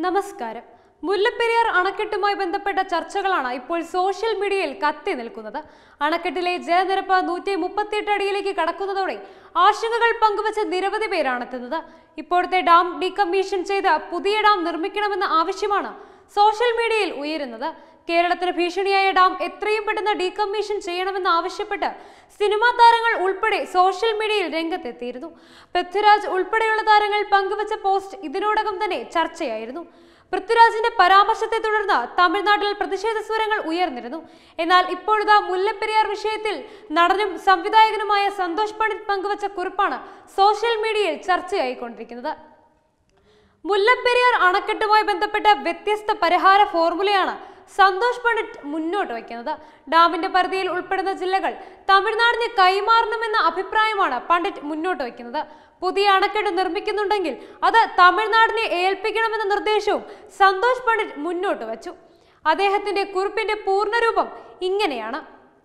നമസ്കാരം മുല്ലപ്പെരിയാർ അണക്കെട്ടുമായി ബന്ധപ്പെട്ട ചർച്ചകളാണ് ഇപ്പോൾ സോഷ്യൽ മീഡിയയിൽ കത്തി നിൽക്കുന്നത് അണക്കെട്ടിലെ ജലനിരപ്പ് നൂറ്റി മുപ്പത്തിയെട്ട് അടിയിലേക്ക് കടക്കുന്നതോടെ ആശങ്കകൾ പങ്കുവച്ച നിരവധി പേരാണ് എത്തുന്നത് ഇപ്പോഴത്തെ ഡാം ഡീകമ്മീഷൻ ചെയ്ത് പുതിയ ഡാം നിർമ്മിക്കണമെന്ന ആവശ്യമാണ് സോഷ്യൽ മീഡിയയിൽ ഉയരുന്നത് കേരളത്തിന് ഭീഷണിയായ ഡാം എത്രയും പെട്ടെന്ന് ഡീകമ്മീഷൻ ചെയ്യണമെന്ന് ആവശ്യപ്പെട്ട് സിനിമാ താരങ്ങൾ ഉൾപ്പെടെ സോഷ്യൽ മീഡിയയിൽ രംഗത്തെത്തിയിരുന്നു പൃഥ്വിരാജ് ഉൾപ്പെടെയുള്ള താരങ്ങൾ പങ്കുവച്ച പോസ്റ്റ് ഇതിനോടകം തന്നെ ചർച്ചയായിരുന്നു പൃഥ്വിരാജിന്റെ പരാമർശത്തെ തുടർന്ന് തമിഴ്നാട്ടിൽ പ്രതിഷേധ സ്വരങ്ങൾ ഉയർന്നിരുന്നു എന്നാൽ ഇപ്പോഴത്തെ മുല്ലപ്പെരിയാർ വിഷയത്തിൽ നടനും സംവിധായകനുമായ സന്തോഷ് പണ്ഡിറ്റ് പങ്കുവച്ച കുറിപ്പാണ് സോഷ്യൽ മീഡിയയിൽ ചർച്ചയായിക്കൊണ്ടിരിക്കുന്നത് മുല്ലപ്പെരിയാർ അണക്കെട്ടുമായി ബന്ധപ്പെട്ട വ്യത്യസ്ത പരിഹാര ഫോർമുലയാണ് സന്തോഷ് പണ്ഡിറ്റ് മുന്നോട്ട് വയ്ക്കുന്നത് ഡാമിന്റെ പരിധിയിൽ ഉൾപ്പെടുന്ന ജില്ലകൾ തമിഴ്നാടിന് കൈമാറണമെന്ന അഭിപ്രായമാണ് പണ്ഡിറ്റ് മുന്നോട്ട് വയ്ക്കുന്നത് പുതിയ അണക്കെട്ട് നിർമ്മിക്കുന്നുണ്ടെങ്കിൽ അത് തമിഴ്നാടിനെ ഏൽപ്പിക്കണമെന്ന നിർദ്ദേശവും സന്തോഷ് പണ്ഡിറ്റ് മുന്നോട്ട് വച്ചു അദ്ദേഹത്തിന്റെ കുറിപ്പിന്റെ പൂർണ്ണരൂപം ഇങ്ങനെയാണ്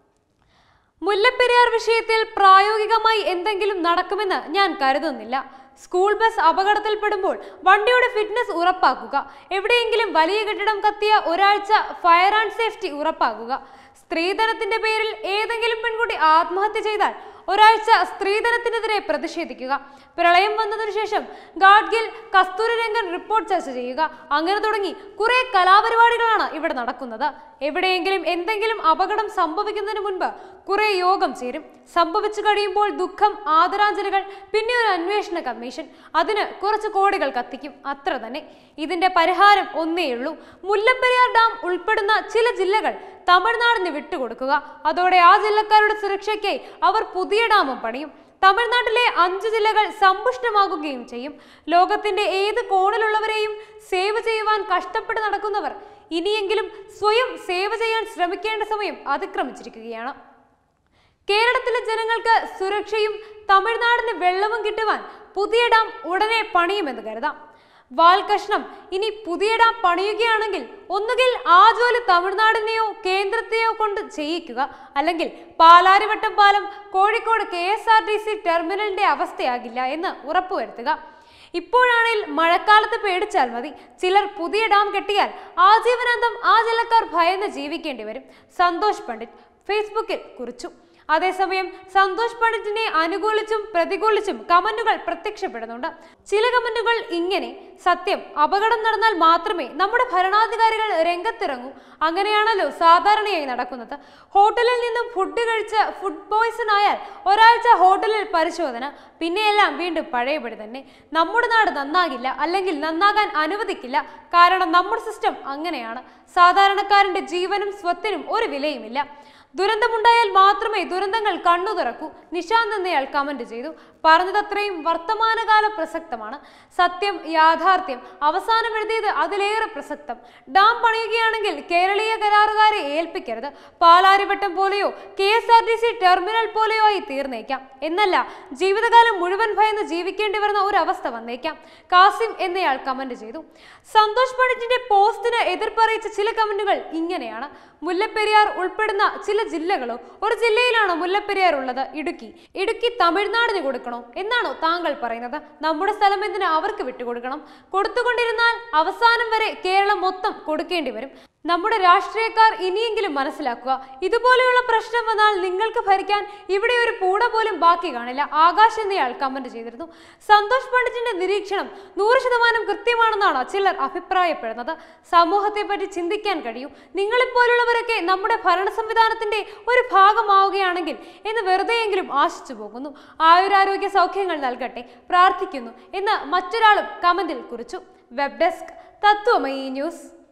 മുല്ലപ്പെരിയാർ വിഷയത്തിൽ പ്രായോഗികമായി എന്തെങ്കിലും നടക്കുമെന്ന് ഞാൻ കരുതുന്നില്ല സ്കൂൾ ബസ് അപകടത്തിൽപ്പെടുമ്പോൾ വണ്ടിയുടെ ഫിറ്റ്നസ് ഉറപ്പാക്കുക എവിടെയെങ്കിലും വലിയ കെട്ടിടം കത്തിയ ഒരാഴ്ച ഫയർ ആൻഡ് സേഫ്റ്റി ഉറപ്പാക്കുക സ്ത്രീധനത്തിന്റെ പേരിൽ ഏതെങ്കിലും പെൺകുട്ടി ആത്മഹത്യ ചെയ്താൽ ഒരാഴ്ച സ്ത്രീധനത്തിനെതിരെ പ്രതിഷേധിക്കുക പ്രളയം വന്നതിനു ശേഷം ഗാഡ്ഗിൽ കസ്തൂരിരംഗൻ റിപ്പോർട്ട് ചർച്ച ചെയ്യുക അങ്ങനെ തുടങ്ങി കുറെ കലാപരിപാടികളാണ് ഇവിടെ നടക്കുന്നത് എവിടെയെങ്കിലും എന്തെങ്കിലും അപകടം സംഭവിക്കുന്നതിന് മുൻപ് കുറെ യോഗം ചേരും സംഭവിച്ചു കഴിയുമ്പോൾ ദുഃഖം ആദരാഞ്ജലികൾ പിന്നെ ഒരു അന്വേഷണ കമ്മീഷൻ അതിന് കുറച്ച് കോടികൾ കത്തിക്കും അത്ര തന്നെ ഇതിന്റെ പരിഹാരം ഒന്നേയുള്ളൂ മുല്ലപ്പെരിയാർ ഡാം ഉൾപ്പെടുന്ന ചില ജില്ലകൾ തമിഴ്നാടിന് വിട്ടുകൊടുക്കുക അതോടെ ആ ജില്ലക്കാരുടെ സുരക്ഷയ്ക്കായി അവർ പുതിയ ഡാമും പണിയും തമിഴ്നാട്ടിലെ അഞ്ച് ജില്ലകൾ സമ്പുഷ്ടമാകുകയും ചെയ്യും ലോകത്തിന്റെ ഏത് കോണിലുള്ളവരെയും സേവ് ചെയ്യുവാൻ കഷ്ടപ്പെട്ട് നടക്കുന്നവർ ഇനിയെങ്കിലും സ്വയം സേവ് ചെയ്യാൻ ശ്രമിക്കേണ്ട സമയം അതിക്രമിച്ചിരിക്കുകയാണ് കേരളത്തിലെ ജനങ്ങൾക്ക് സുരക്ഷയും തമിഴ്നാടിന് വെള്ളവും കിട്ടുവാൻ പുതിയ ഡാം ഉടനെ പണിയുമെന്ന് കരുതാം വാൽകഷ്ണം ഇനി പുതിയ ഡാം പണിയുകയാണെങ്കിൽ ഒന്നുകിൽ ആ ജോലി തമിഴ്നാടിനെയോ കേന്ദ്രത്തെയോ കൊണ്ട് ചെയ്യിക്കുക അല്ലെങ്കിൽ പാലാരിവട്ടം പാലം Kozhikode K S R T C ടെർമിനലിന്റെ അവസ്ഥയാകില്ല എന്ന് ഉറപ്പുവരുത്തുക ഇപ്പോഴാണെങ്കിൽ മഴക്കാലത്ത് പേടിച്ചാൽ മതി ചിലർ പുതിയ ഡാം കെട്ടിയാൽ ആജീവനാന്തം ആ ജില്ലക്കാർ ഭയന്ന് ജീവിക്കേണ്ടി വരും സന്തോഷ് പണ്ഡിറ്റ് ഫേസ്ബുക്കിൽ കുറിച്ചു അതേസമയം സന്തോഷ് പണ്ഡിറ്റിനെ അനുകൂലിച്ചും പ്രതികൂലിച്ചും കമന്റുകൾ പ്രത്യക്ഷപ്പെടുന്നുണ്ട് ചില കമന്റുകൾ ഇങ്ങനെ സത്യം അപകടം നടന്നാൽ മാത്രമേ നമ്മുടെ ഭരണാധികാരികൾ രംഗത്തിറങ്ങൂ അങ്ങനെയാണല്ലോ സാധാരണയായി നടക്കുന്നത് ഹോട്ടലിൽ നിന്നും ഫുഡ് കഴിച്ച് ഫുഡ് പോയ്സൺ ആയാൽ ഒരാഴ്ച ഹോട്ടലിൽ പരിശോധന പിന്നെയെല്ലാം വീണ്ടും പഴയപടി തന്നെ നമ്മുടെ നാട് നന്നാകില്ല അല്ലെങ്കിൽ നന്നാകാൻ അനുവദിക്കില്ല കാരണം നമ്മുടെ സിസ്റ്റം അങ്ങനെയാണ് സാധാരണക്കാരന്റെ ജീവനും സ്വത്തിനും ഒരു വിലയുമില്ല ദുരന്തമുണ്ടായാൽ മാത്രമേ ദുരന്തങ്ങൾ കണ്ണു തുറക്കൂ നിശാന്ത് എന്നയാൾ കമന്റ് ചെയ്തു പറഞ്ഞതത്രയും വർത്തമാനകാല പ്രസക്തമാണ് സത്യം യാഥാർത്ഥ്യം അവസാനം എഴുതിയത് അതിലേറെ പ്രസക്തം ഡാം പണിയുകയാണെങ്കിൽ കേരളീയ കരാറുകാരെ ഏൽപ്പിക്കരുത് പാലാരിവട്ടം പോലെയോ K S R T C terminal പോലെയോ ആയി തീർന്നേക്കാം എന്നല്ല ജീവിതകാലം മുഴുവൻ ഭയന്ന് ജീവിക്കേണ്ടി വരുന്ന ഒരു അവസ്ഥ വന്നേക്കാം കാസിം എന്നയാൾ കമന്റ് ചെയ്തു സന്തോഷ് പണ്ഡിറ്റിന്റെ പോസ്റ്റിന് എതിർപ്പറിയിച്ച ചില കമന്റുകൾ ഇങ്ങനെയാണ് മുല്ലപ്പെരിയാർ ഉൾപ്പെടുന്ന ചില ജില്ലകളോ ഒരു ജില്ലയിലാണോ മുല്ലപ്പെരിയാർ ഉള്ളത് ഇടുക്കി ഇടുക്കി തമിഴ്നാടിന് കൊടുക്കണോ എന്നാണോ താങ്കൾ പറയുന്നത് നമ്മുടെ സ്ഥലം എന്തിന് അവർക്ക് വിട്ടുകൊടുക്കണം കൊടുത്തുകൊണ്ടിരുന്നാൽ അവസാനം വരെ കേരളം മൊത്തം കൊടുക്കേണ്ടി വരും നമ്മുടെ രാഷ്ട്രീയക്കാർ ഇനിയെങ്കിലും മനസ്സിലാക്കുക ഇതുപോലെയുള്ള പ്രശ്നം വന്നാൽ നിങ്ങൾക്ക് ഭരിക്കാൻ ഇവിടെ ഒരു പൂട പോലും ബാക്കി കാണില്ല ആകാശ് എന്നയാൾ കമന്റ് ചെയ്തിരുന്നു സന്തോഷ് പണ്ഡിറ്റിന്റെ നിരീക്ഷണം നൂറ് ശതമാനം കൃത്യമാണെന്നാണ് ചിലർ അഭിപ്രായപ്പെടുന്നത് സമൂഹത്തെ പറ്റി ചിന്തിക്കാൻ കഴിയും നിങ്ങളെപ്പോലുള്ളവരൊക്കെ നമ്മുടെ ഭരണ സംവിധാനത്തിന്റെ ഒരു ഭാഗമാവുകയാണെങ്കിൽ എന്ന് വെറുതെയെങ്കിലും ആശിച്ചു പോകുന്നു ആയുരാരോഗ്യ സൗഖ്യങ്ങൾ നൽകട്ടെ പ്രാർത്ഥിക്കുന്നു എന്ന് മറ്റൊരാളും കമന്റിൽ കുറിച്ചു വെബ് ഡെസ്ക് തത്വമയി ന്യൂസ്